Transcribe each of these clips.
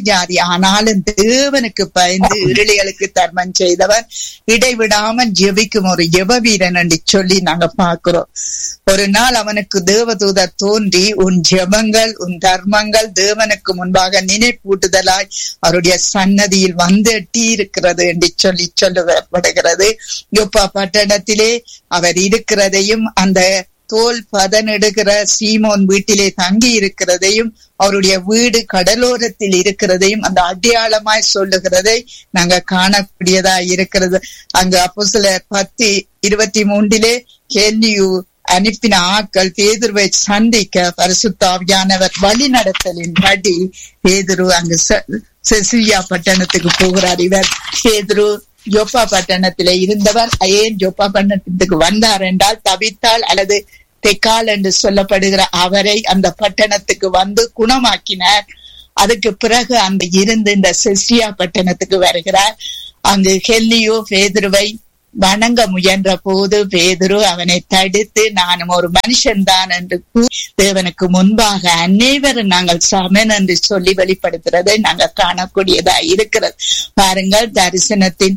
ஜாதி ஆனாலும் தேவனுக்கு பயந்து இருளிகளுக்கு தர்மம் செய்தவர் இடைவிடாமல் ஜெபிக்கும் ஒரு ஜெப வீரன் என்று சொல்லி நாங்க பார்க்கிறோம் ஒரு நாள் அவனுக்கு தேவதூதர் தோன்றி உன் ஜெபங்கள் உன் தர்மங்கள் தேவனுக்கு முன்பாக நினைப்பூட்டுதலாய் அவருடைய சன்னதியில் வந்து எட்டி இருக்கிறது என்று சொல்லி சொல்லப்படுகிறது யோப்பா பட்டணத்திலே அவர் இருக்கிறதையும் அந்த தோல் பதனிடுகிற சீமோன் வீட்டிலே தங்கி இருக்கிறதையும் அவருடைய வீடு கடலோரத்தில் இருக்கிறதையும் அந்த அடையாளமாய் சொல்லுகிறதை நாங்க காணக்கூடியதா இருக்கிறது அங்கு அப்போ சில பத்து இருபத்தி மூன்றிலே கேள்வியு அனுப்பின ஆட்கள் பேதுருவை சந்திக்க பரிசுத்தாவியானவர் வழி நடத்தலின் படி பேதுரு அங்கு செசிலியா பட்டணத்துக்கு போகிறார் இவர் பேதுரு ஜோப்பா பட்டணத்திலே இருந்தவர் ஏன் ஜோப்பா பட்டணத்துக்கு வந்தார் என்றால் தவித்தால் அல்லது தெக்கால் என்று சொல்லப்படுகிற அவரை அந்த பட்டணத்துக்கு வந்து குணமாக்கினார் அதுக்கு பிறகு அந்த இருந்து இந்த செசியா பட்டணத்துக்கு வருகிறார் அங்கு ஹெல்லியோ பேதுருவை வணங்க முயன்ற போது பேதுரு அவனை தடுத்து நானும் ஒரு மனுஷன் தான் என்று தேவனுக்கு முன்பாக அனைவரும் நாங்கள் சமன் என்று சொல்லி வெளிப்படுத்துறதை நாங்கள் காணக்கூடியதா இருக்கிறது பாருங்கள் தரிசனத்தின்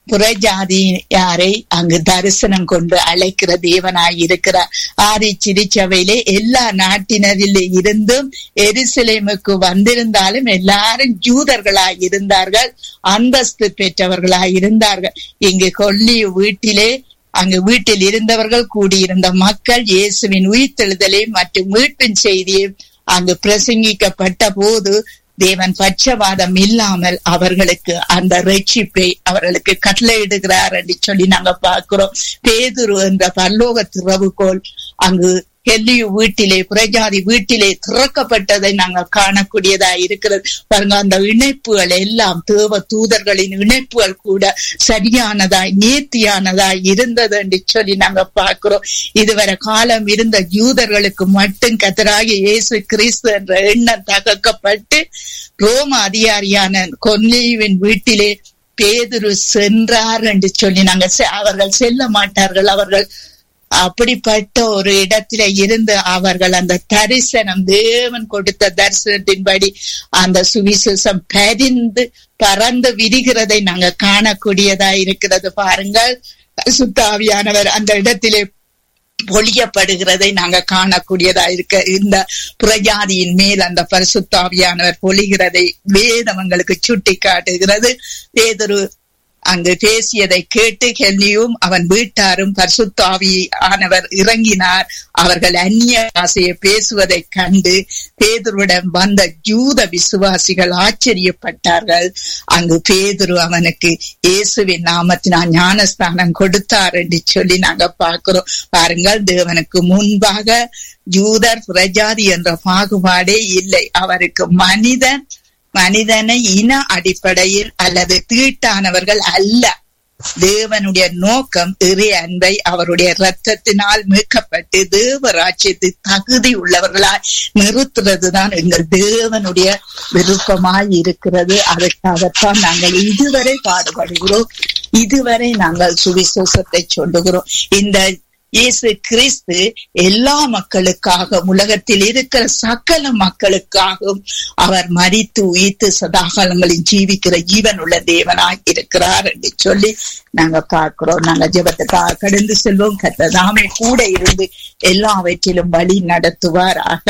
புறஜாதியாரை அங்கு தரிசனம் கொண்டு அழைக்கிற தேவனாய் இருக்கிறார் ஆரி சிரிச்சவையிலே எல்லா நாட்டினரில் இருந்தும் எருசலேமுக்கு வந்திருந்தாலும் எல்லாரும் ஜூதர்களாய் இருந்தார்கள் அந்தஸ்து பெற்றவர்களாய் இருந்தார்கள் இங்கு கொல்லி வீட்டிலே அங்கு வீட்டில் இருந்தவர்கள் கூடியிருந்த மக்கள் இயேசுவின் உயிர்த்தெழுதலை மற்றும் மீட்பின் செய்தியை அங்கு பிரசங்கிக்கப்பட்ட போது தேவன் பட்சவாதம் இல்லாமல் அவர்களுக்கு அந்த ரட்சிப்பை அவர்களுக்கு கட்டளையிடுகிறார் என்று சொல்லி நாங்க பார்க்கிறோம் பேதுரு என்ற பல்லோக திறவுகோல் அங்கு ஹெல்லியு வீட்டிலே புறஜாதி வீட்டிலே திறக்கப்பட்டதை நாங்கள் காணக்கூடியதா இருக்கிறது பாருங்க அந்த இணைப்புகள் எல்லாம் தேவ தூதர்களின் இணைப்புகள் கூட சரியானதாய் நேர்த்தியானதாய் இருந்தது என்று சொல்லி நாங்க பார்க்கிறோம் இதுவரை காலம் இருந்த யூதர்களுக்கு மட்டும் கத்தராகி இயேசு கிறிஸ்து என்ற எண்ணம் தகக்கப்பட்டு ரோம அதிகாரியான கொன்னியுவின் வீட்டிலே பேதுரு சென்றார் என்று சொல்லி நாங்க அவர்கள் செல்ல மாட்டார்கள் அவர்கள் அப்படிப்பட்ட ஒரு இடத்துல இருந்து அவர்கள் அந்த தரிசனம் தேவன் கொடுத்த தரிசனத்தின்படி அந்த சுவிசேஷம் பரிந்து பறந்து விரிகிறதை நாங்க காணக்கூடியதா இருக்கிறது பாருங்கள் சுத்தாவியானவர் அந்த இடத்திலே பொழியப்படுகிறதை நாங்க காணக்கூடியதா இருக்க இந்த புறஜாதியின் மேல் அந்த பரிசுத்தாவியானவர் பொழிகிறதை வேதவங்களுக்கு சுட்டி காட்டுகிறது பேதொரு அங்கு பேசியதை கேட்டு கெல்லியும் அவன் வீட்டாரும் பரிசுத்தாவி ஆனவர் இறங்கினார் அவர்கள் அந்நிய ஆசையை பேசுவதை கண்டு பேதுருவிடம் வந்த ஜூத விசுவாசிகள் ஆச்சரியப்பட்டார்கள் அங்கு பேதுரு அவனுக்கு இயேசுவின் நாமத்தினால் ஞானஸ்தானம் கொடுத்தார் என்று சொல்லி நாங்க பார்க்கிறோம் பாருங்கள் தேவனுக்கு முன்பாக ஜூதர் பிரஜாதி என்ற பாகுபாடே இல்லை அவருக்கு மனிதன் மனிதனை இன அடிப்படையில் அல்லது தீட்டானவர்கள் அல்ல தேவனுடைய நோக்கம் இறை அன்பை அவருடைய ரத்தத்தினால் மீட்கப்பட்டு தேவ ராஜ்யத்தை தகுதி உள்ளவர்களாய் நிறுத்துறதுதான் எங்கள் தேவனுடைய விருப்பமாய் இருக்கிறது அதற்காகத்தான் நாங்கள் இதுவரை பாடுபடுகிறோம் இதுவரை நாங்கள் சுவிசேஷத்தை சொல்லுகிறோம் இந்த இயேசு கிறிஸ்து எல்லா மக்களுக்காக உலகத்தில் இருக்கிற சகல மக்களுக்காகவும் அவர் மறித்து உயிர்த்து சதாகாலங்களில் ஜீவிக்கிற ஜீவன் உள்ள தேவனாய் இருக்கிறார் என்று சொல்லி நாங்க பார்க்கிறோம் நாங்க ஜெபத்துக்காக கடந்து செல்வோம் கத்ததாமே கூட இருந்து எல்லாவற்றிலும் வழி நடத்துவாராக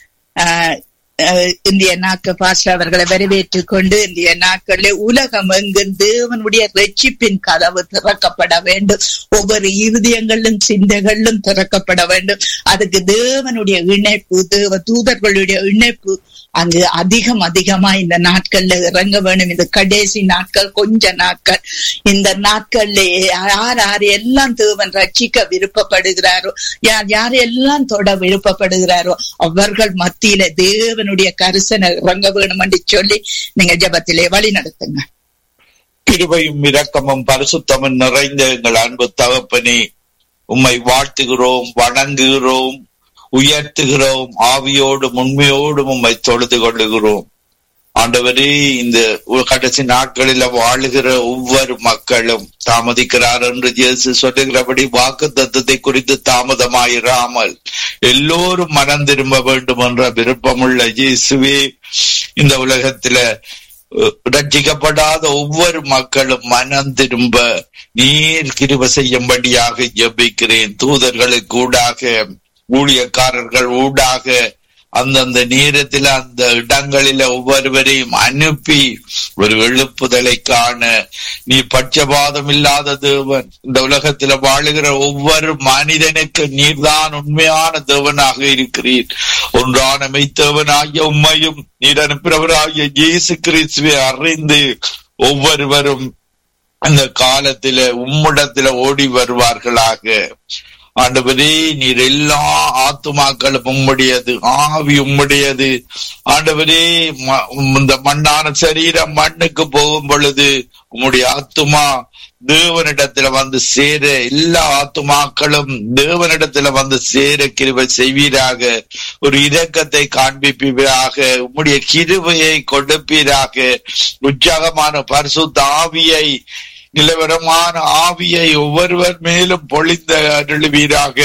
ஆஹ் இந்திய நாட்கள் பாஸ்டர் அவர்களை வரவேற்றுக் கொண்டு இந்திய நாட்களில் உலகம் எங்கும் தேவனுடைய ரட்சிப்பின் கதவு திறக்கப்பட வேண்டும் ஒவ்வொரு இருதயங்களிலும் சிந்தைகளிலும் திறக்கப்பட வேண்டும் அதுக்கு தேவனுடைய இணைப்பு தேவ தூதர்களுடைய இணைப்பு அங்கு அதிகம் அதிகமா இந்த நாட்கள்ல இறங்க வேணும் இந்த கடைசி நாட்கள் கொஞ்ச நாட்கள் இந்த நாட்கள்ல யார் யார் எல்லாம் தேவன் ரட்சிக்க விருப்பப்படுகிறாரோ யார் யார் எல்லாம் தொட விருப்பப்படுகிறாரோ அவர்கள் மத்தியில தேவனுடைய கரிசனை இறங்க வேணும் என்று சொல்லி நீங்க ஜபத்திலே வழி நடத்துங்க கிருபையும் இரக்கமும் பரிசுத்தமும் நிறைந்த எங்கள் அன்பு தகப்பனே உம்மை வாழ்த்துகிறோம் வணங்குகிறோம் உயர்த்துகிறோம் ஆவியோடும் உண்மையோடும் உம்மை தொழுது கொள்ளுகிறோம் ஆண்டவரே இந்த கடைசி நாட்களில் வாழுகிற ஒவ்வொரு மக்களும் தாமதிக்கிறார் என்று இயேசு சொல்லுகிறபடி வாக்கு தத்துவத்தை குறித்து தாமதமாயிராமல் எல்லோரும் மனம் திரும்ப வேண்டும் என்ற விருப்பமுள்ள இயேசுவே இந்த உலகத்தில ரட்சிக்கப்படாத ஒவ்வொரு மக்களும் மனம் திரும்ப நீர் கிருப செய்யும்படியாக ஜெபிக்கிறேன் தூதர்களுக்கு ஊடாக ஊழியக்காரர்கள் ஊடாக அந்தந்த நேரத்தில் அந்த இடங்களில ஒவ்வொருவரையும் அனுப்பி ஒரு எழுப்புதலை காண நீ பட்சபாதம் இல்லாத தேவன் இந்த உலகத்துல வாழுகிற ஒவ்வொரு மனிதனுக்கு நீர்தான் உண்மையான தேவனாக இருக்கிறீர் ஒன்றான மெய்த்தேவனாகிய உண்மையும் நீர் அனுப்பினவராகிய இயேசு கிறிஸ்துவை அறிந்து ஒவ்வொருவரும் அந்த காலத்தில உம்மிடத்துல ஓடி வருவார்களாக ஆண்டவரே நீர் எல்லா ஆத்துமாக்களும் உம்முடையது ஆவி உம்முடையது ஆண்டவரே இந்த மண்ணான சரீரம் மண்ணுக்கு போகும் பொழுது உம்முடைய ஆத்துமா தேவனிடத்துல வந்து சேர எல்லா ஆத்துமாக்களும் தேவனிடத்துல வந்து சேர கிருபை செய்வீராக ஒரு இரக்கத்தை காண்பிப்பீராக உம்முடைய கிருபையை கொடுப்பீராக உற்சாகமான பரிசுத்த ஆவியை நிலவரமான ஆவியை ஒவ்வொருவர் மேலும் பொழிந்த அருளுவீராக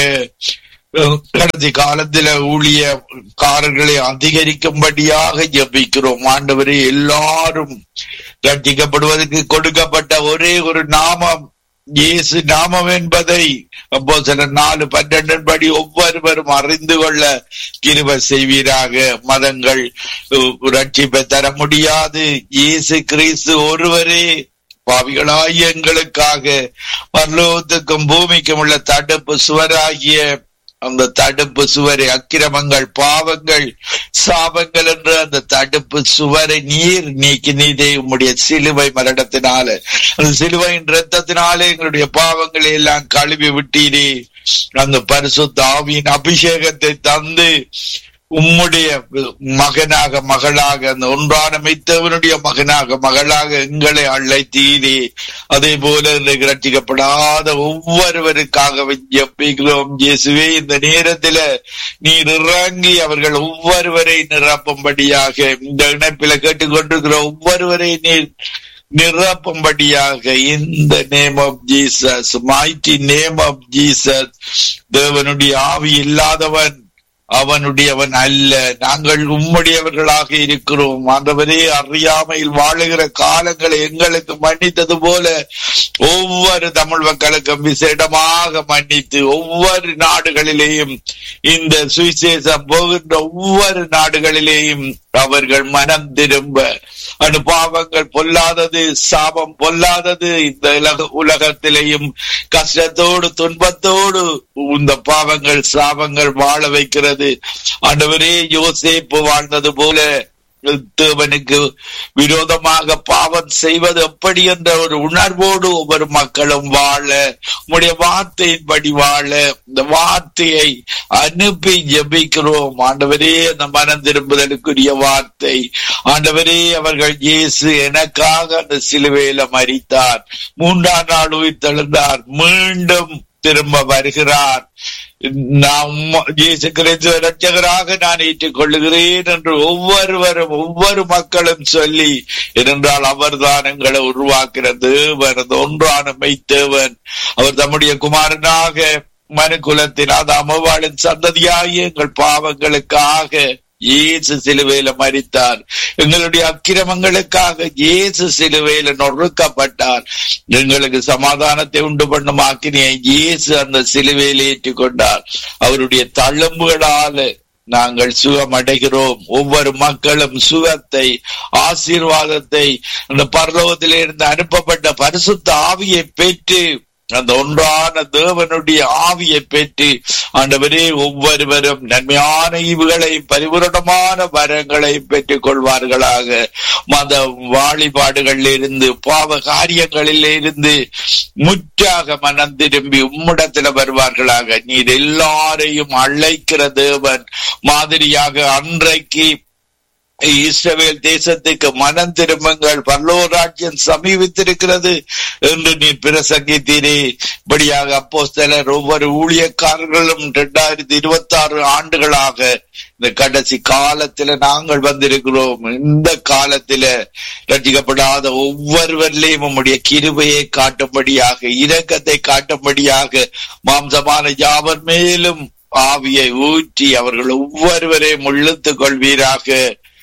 கடைசி காலத்துல ஊழியக்காரர்களை அதிகரிக்கும்படியாக ஜபிக்கிறோம் ஆண்டவரே எல்லாரும் ரட்சிக்கப்படுவதற்கு கொடுக்கப்பட்ட ஒரே ஒரு நாமம் இயேசு நாமம் என்பதை அப்போ சில நாலு பன்னெண்டின் படி ஒவ்வொருவரும் அறிந்து கொள்ள கிருப செய்வீராக மதங்கள் ரட்சிப்பை தர முடியாது இயேசு கிறிஸ்து ஒருவரே பாவிகளாய் எங்களுக்காக பரலோகத்துக்கும் பூமிக்கும் உள்ள தடுப்பு சுவராகிய அந்த தடுப்பு சுவரை அக்கிரமங்கள் பாவங்கள் சாபங்கள் என்ற அந்த தடுப்பு சுவரை நீர் நீக்கி நீதே உம்முடைய சிலுவை மரணத்தினால அந்த சிலுவையின் ரத்தத்தினாலே எங்களுடைய பாவங்களை எல்லாம் கழுவி விட்டீரே அந்த பரிசுத்த ஆவியின் அபிஷேகத்தை தந்து உம்முடைய மகனாக மகளாக அந்த ஒன்றான மைத்தவனுடைய மகனாக மகளாக எங்களை அழைத்தீரே அதே போல ரட்சிக்கப்படாத ஒவ்வொருவருக்காக ஜப்பிக்கிறோம் இயேசுவே இந்த நேரத்துல நீர் இறங்கி அவர்கள் ஒவ்வொருவரை நிரப்பும்படியாக இந்த இணைப்பில கேட்டுக்கொண்டிருக்கிற ஒவ்வொருவரை நீர் நிரப்பும்படியாக இந்த name of Jesus mighty name of Jesus தேவனுடைய ஆவி இல்லாதவன் அவனுடையவன் அல்ல நாங்கள் உம்முடையவர்களாக இருக்கிறோம் ஆண்டவரே அறியாமையில் வாழுகிற காலங்களை எங்களுக்கு மன்னித்தது போல ஒவ்வொரு தமிழ் மக்களுக்கும் விசேடமாக மன்னித்து ஒவ்வொரு நாடுகளிலேயும் இந்த சுவிசேஷம் போகின்ற ஒவ்வொரு நாடுகளிலேயும் அவர்கள் மனம் திரும்ப அனுபாவங்கள் பொல்லாதது சாபம் பொல்லாதது இந்த உலக உலகத்திலேயும் கஷ்டத்தோடு துன்பத்தோடு இந்த பாவங்கள் சாபங்கள் வாழ வைக்கிறது ஆண்டவரே யோசேப்பு வாழ்ந்தது போல தேவனுக்கு விரோதமாக பாவம் செய்வது எப்படி என்ற ஒரு உணர்வோடு ஒவ்வொரு மக்களும் வாழ உங்களுடைய வார்த்தையின்படி வாழ இந்த வார்த்தையை அனுப்பி ஜபிக்கிறோம் ஆண்டவரே அந்த மனம் திரும்புதலுக்குரிய வார்த்தை ஆண்டவரே அவர்கள் இயேசு எனக்காக அந்த சிலுவையில மறித்தார் மூன்றாம் நாள் உயிர் தெழுந்தார் மீண்டும் திரும்ப வருகிறார் நான் இயேசு கிறிஸ்துவ ரட்சகராக நான் ஏற்றுக்கொள்ளுகிறேன் என்று ஒவ்வொருவரும் ஒவ்வொரு மக்களும் சொல்லி இருந்தால் அவர்தான் எங்களை உருவாக்கிற தேவன் அந்த ஒன்றான மெய்த்தேவன் அவர் தம்முடைய குமாரனாக மனு குலத்தின் அதாமவாளின் சந்ததியாகி எங்கள் பாவங்களுக்காக இயேசு சிலுவையில மறித்தார் எங்களுடைய அக்கிரமங்களுக்காக இயேசு சிலுவையில நொறுக்கப்பட்டார் எங்களுக்கு சமாதானத்தை உண்டு பண்ணும் ஆக்கினியை இயேசு அந்த சிலுவையில் ஏற்றுக்கொண்டார் அவருடைய தழும்புகளால நாங்கள் சுகம் அடைகிறோம் ஒவ்வொரு மக்களும் சுகத்தை ஆசீர்வாதத்தை அந்த பரலோகத்திலே இருந்து அனுப்பப்பட்ட பரிசுத்த ஆவியை பெற்று அந்த ஒன்றான தேவனுடைய ஆவியை பெற்று ஆண்டவரே ஒவ்வொருவரும் நன்மையான ஈவுகளை பரிபூரணமான வரங்களை பெற்றுக் கொள்வார்களாக மத வாழிபாடுகளில் இருந்து பாவ காரியங்களில் இருந்து முற்றாக மனம் திரும்பி உம்மிடத்துல வருவார்களாக நீர் எல்லாரையும் அழைக்கிற தேவன் மாதிரியாக அன்றைக்கு இஸ்ரவேல் தேசத்துக்கு மனம் திரும்புங்கள் பல்லோராட்சியம் சமீபித்திருக்கிறது என்று நீர் பிரசங்கித்தீரே இப்படியாக அப்போ சிலர் ஒவ்வொரு ஊழியக்காரர்களும் இரண்டாயிரத்தி இருபத்தி ஆறு ஆண்டுகளாக இந்த கடைசி காலத்துல நாங்கள் வந்திருக்கிறோம் இந்த காலத்துல ரட்சிக்கப்படாத ஒவ்வொருவரிலையும் உம்முடைய கிருபையை காட்டும்படியாக இரக்கத்தை காட்டும்படியாக மாம்சமான யாவர் மேலும் ஆவியை ஊற்றி அவர்கள் ஒவ்வொருவரையும் இழுத்துக் கொள்வீராக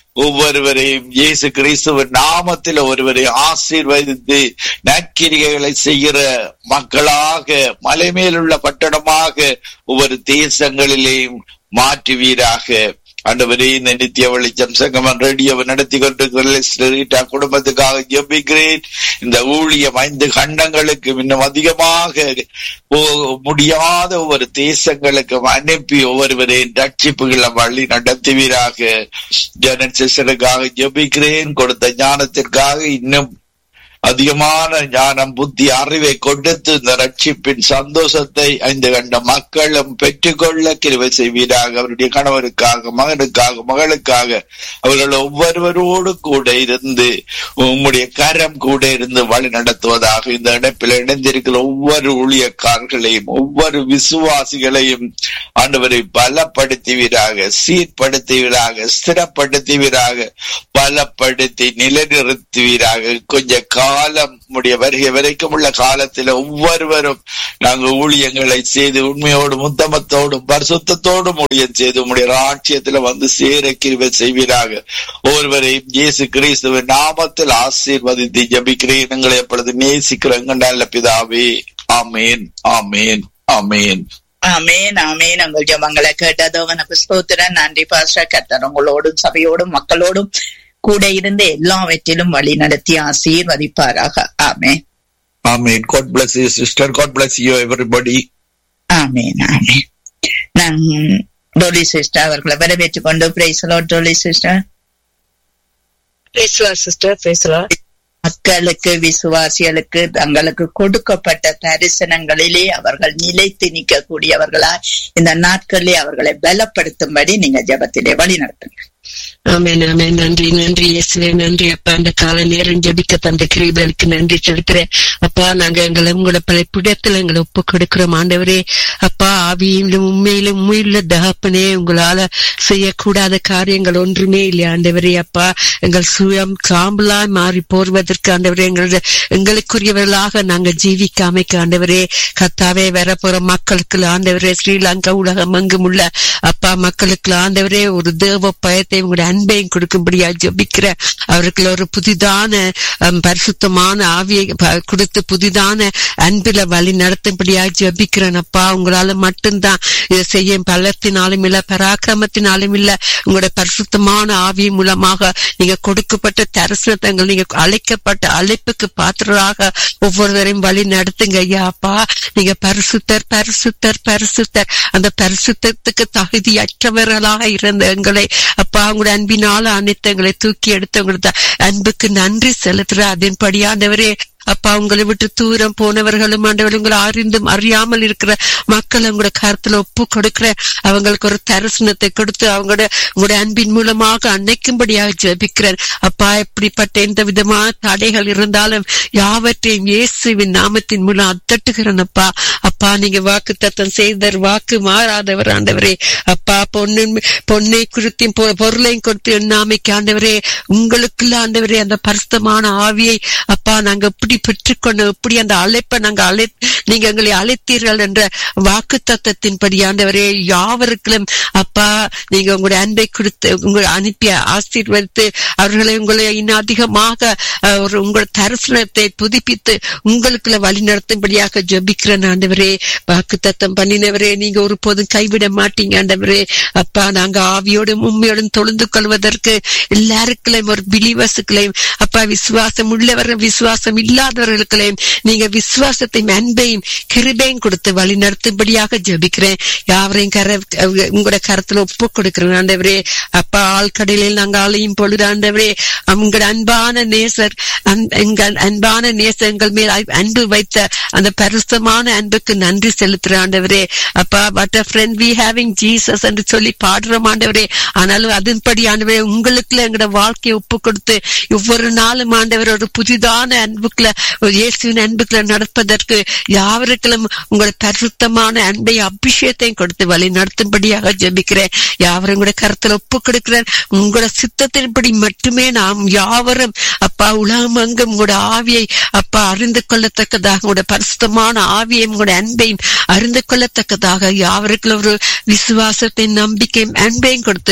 ஒவ்வொருவரையும் இயேசு கிறிஸ்துவின் நாமத்தில் ஒருவரை ஆசீர்வதித்து நற்கிரிகைகளை செய்கிற மக்களாக மலை மேலுள்ள பட்டணமாக ஒவ்வொரு தேசங்களிலேயும் மாற்றுவீராக ஆண்டவரே இந்த நித்திய வெளிச்சம் சங்கமன் ரேடியோவை நடத்தி கொண்டிருக்கிற குடும்பத்துக்காக ஜெபிக்கிறேன் இந்த ஊழியம் ஐந்து கண்டங்களுக்கு இன்னும் அதிகமாக போ- முடியாத ஒவ்வொரு தேசங்களுக்கு அனுப்பி ஒவ்வொருவரையும் ரட்சிப்புகளை வழி நடத்துவீராக ஜனன் சிஸ்டருக்காக ஜெபிக்கிறேன் கொடுத்த ஞானத்திற்காக இன்னும் அதிகமான ஞானம் புத்தி அறிவை கொடுத்து இந்த ரட்சிப்பின் சந்தோஷத்தை ஐந்து கண்ட மக்களும் பெற்றுக்கொள்ள கிருவை செய்வீராக அவருடைய கணவருக்காக மகனுக்காக மகளுக்காக அவர்கள் ஒவ்வொருவரோடு கூட இருந்து உம்முடைய கரம் கூட இருந்து வழி நடத்துவதாக இந்த இணைப்பில் இணைந்திருக்கிற ஒவ்வொரு ஊழியக்காரர்களையும் ஒவ்வொரு விசுவாசிகளையும் ஆண்டவரை பலப்படுத்துவீராக சீர்படுத்துவீராக ஸ்திரப்படுத்துவீராக பலப்படுத்தி நிலைநிறுத்துவீராக கொஞ்ச காலம் உடைய வருகை வரைக்கும் உள்ள காலத்தில் ஒவ்வொருவரும் நாங்கள் ஊழியங்களை செய்து உண்மையோடு முத்தமத்தோடும் பரிசுத்தத்தோடும் ஊழியம் செய்து உம்முடைய ராட்சியத்துல வந்து சேர கிருபை செய்வீராக ஒருவரையும் இயேசு கிறிஸ்துவின் நாமத்தில் ஆசீர்வதித்து ஜபிக்கிறேன் எங்களை எப்பொழுது நேசிக்கிறேங்க நல்ல பிதாவே ஆமேன் ஆமேன் ஆமேன் ஆமேன் ஆமேன் உங்கள் ஜபங்களை கேட்டதோ உனக்கு ஸ்தோத்திரம் நன்றி பாஸ்டர் கர்த்தர் உங்களோடும் சபையோடும் மக்களோடும் கூட இருந்து எல்லாவற்றிலும் வழி நடத்தி ஆசீர்வதிப்பாராக amen amen God bless you sister God bless you everybody amen amen நான் டோலி சிஸ்டர் அவர்களை வரவேற்றுக் கொண்டு பிரைசலோ டோலி சிஸ்டர் பேசலாம் சிஸ்டர் பேசலாம் மக்களுக்கு விசுவாசிகளுக்கு தங்களுக்கு கொடுக்கப்பட்ட தரிசனங்களிலே அவர்கள் நிலைத்து நிற்கக்கூடியவர்களா இந்த நாட்களிலே அவர்களை பலப்படுத்தும்படி நீங்க ஜெபத்திலே வழி நடத்துங்க ஆமென் ஆமென் நன்றி நன்றி இயேசுவே நன்றி அப்பா அந்த கால நேரம் ஜெபிக்க தந்த கிருபலுக்கு நன்றி செலுத்துறேன் அப்பா நாங்க எங்களை உங்களோட பழைப்பிடத்துல எங்களை ஒப்பு கொடுக்கிறோம் ஆண்டவரே அப்பா ஆவியிலும் உண்மையிலும் உண்மையுள்ள தகப்பனே உங்களால செய்யக்கூடாத காரியங்கள் ஒன்றுமே இல்லை ஆண்டவரே அப்பா எங்கள் சுயம் சாம்பலாய் மாறி போர்வதற்கு ஆண்டவரே எங்களோட எங்களுக்குரியவர்களாக நாங்க ஜீவிக்க அமைக்க ஆண்டவரே கத்தாவே வரப்போற மக்களுக்கு ஆண்டவரே ஸ்ரீலங்கா உலகம் எங்கும் உள்ள அப்பா மக்களுக்கு ஆண்டவரே ஒரு தேவ பயத்தை உங்களுடைய அன்பையும் கொடுக்கும்படியா ஜபிக்கிற அவருக்கு ஒரு புதிதான ஹம், பரிசுத்தமான ஆவியை ப- கொடுத்து புதிதான அன்பில வழி நடத்தும்படியா ஜபிக்கிறேன் அப்பா உங்களால மட்டும்தான் இதை செய்ய பலத்தினாலும் இல்ல பராக்கிரமத்தினாலும் இல்ல உங்களுடைய பரிசுத்தமான ஆவியின் மூலமாக நீங்க கொடுக்கப்பட்ட தரிசனத்தங்கள் நீங்க அழைக்கப்பட்ட அழைப்புக்கு பாத்திரராக ஒவ்வொருவரையும் வழி நடத்துங்க ஐயா அப்பா நீங்க பரிசுத்தர் பரிசுத்தர் பரிசுத்தர் அந்த பரிசுத்தத்துக்கு தகுதியற்றவர்களாக இருந்த எங்களை அப்பா உங்களுடைய அன்பினால அனைத்து எங்களை தூக்கி எடுத்து உங்களோட அன்புக்கு நன்றி செலுத்துற அதன்படியானவரே அப்பா உங்களை விட்டு தூரம் போனவர்களும் ஆண்டவர் உங்களை அறிந்தும் அறியாமல் இருக்கிற மக்கள் உங்களோட கருத்துல ஒப்பு கொடுக்கிற அவங்களுக்கு ஒரு தரிசனத்தை கொடுத்து அவங்களோட உங்களுடைய அன்பின் மூலமாக அன்னைக்கும்படியாக ஜெபிக்கிறேன் அப்பா எப்படிப்பட்ட எந்த விதமான தடைகள் இருந்தாலும் யாவற்றையும் இயேசுவின் நாமத்தின் மூலம் அத்தட்டுகிறேன் அப்பா அப்பா நீங்க வாக்கு தத்தம் செய்தர் வாக்கு மாறாதவர் ஆண்டவரே அப்பா பொன்னின் பொன்னை குறித்தும் பொ- பொருளையும் கொடுத்து எண்ணாமைக்கு ஆண்டவரே உங்களுக்குள்ள ஆண்டவரே அந்த பரிசுத்தமான ஆவியை அப்பா நாங்க எப்படி பெற்றுக்கொண்டு எப்படி அந்த அழைப்பை நாங்க அழை நீங்க எங்களை அழைத்தீர்கள் என்ற வாக்கு தத்தத்தின்படி ஆண்டவரே யாவருக்கும் அப்பா நீங்க உங்களுடைய அன்பை கொடுத்து உங்களை அனுப்பி ஆசீர்வதித்து அவர்களை உங்களை இன்னும் அதிகமாக அஹ், ஒரு உங்கள் தரிசனத்தை புதுப்பித்து உங்களுக்குள்ள வழி நடத்தும்படியாக ஜெபிக்கிறேன் ஆண்டவரே வாக்கு தத்தம் பண்ணினவரே நீங்க ஒருபோதும் கைவிட மாட்டீங்க ஆண்டவரே அப்பா நாங்க ஆவியோடும் உண்மையோடும் தொழுந்து கொள்வதற்கு எல்லாருக்குள்ளையும் ஒரு பிலிவசுக்களையும் அப்பா விசுவாசம் உள்ளவர்கள் விசுவாசம் இல்லாதவர்களுக்களையும் நீங்க விசுவாசத்தையும் அன்பையும் கிருபையும் கொடுத்து வழி நடத்தும்படியாக ஜெபிக்கிறேன் யாவரையும் கர உங்களோட கரத்துல ஒப்பு கொடுக்கிறேன் ஆண்டவரே அப்பா ஆழ்கடலில் நாங்க அலையும் பொழுது ஆண்டவரே உங்களோட அன்பான நேசர் அன்- எங்கள் அன்பான நேசர் எங்கள் மேல் அ- அன்பு வைத்த அந்த பரிசுத்தமான அன்புக்கு நன்றி செலுத்துற ஆண்டவரே அப்பா what a friend we having Jesus என்று சொல்லி பாடுறோம் ஆண்டவரே ஆனாலும் அதன்படி ஆண்டவரே உங்களுக்குள்ள எங்களோட வாழ்க்கையை ஒப்பு கொடுத்து ஒவ்வொரு நாளும் ஆண்டவர் ஒரு புதிதான அன்புக்குள்ள ஒரு இயேசுவின் அன்புக்குள்ள நடப்பதற்கு யாவருக்கும் உங்களோட பரிசுத்தமான அன்பை அபிஷேகத்தையும் கொடுத்து வழி நடத்தும்படியாக ஜெபிக்கிறேன் யாவரும் கூட கருத்துல ஒப்பு கொடுக்கிறேன் உங்களோட சித்தத்தின்படி மட்டுமே நாம் யாவரும் அப்பா உலகம் அங்கும் உங்களோட ஆவியை அப்பா அறிந்து கொள்ளத்தக்கதாக உங்களோட பரிசுத்தமான ஆவியையும் உங்களோட அன்பையும் அறிந்து கொள்ளத்தக்கதாக யாவருக்கும் ஒரு விசுவாசத்தை நம்பிக்கையும் அன்பையும் கொடுத்து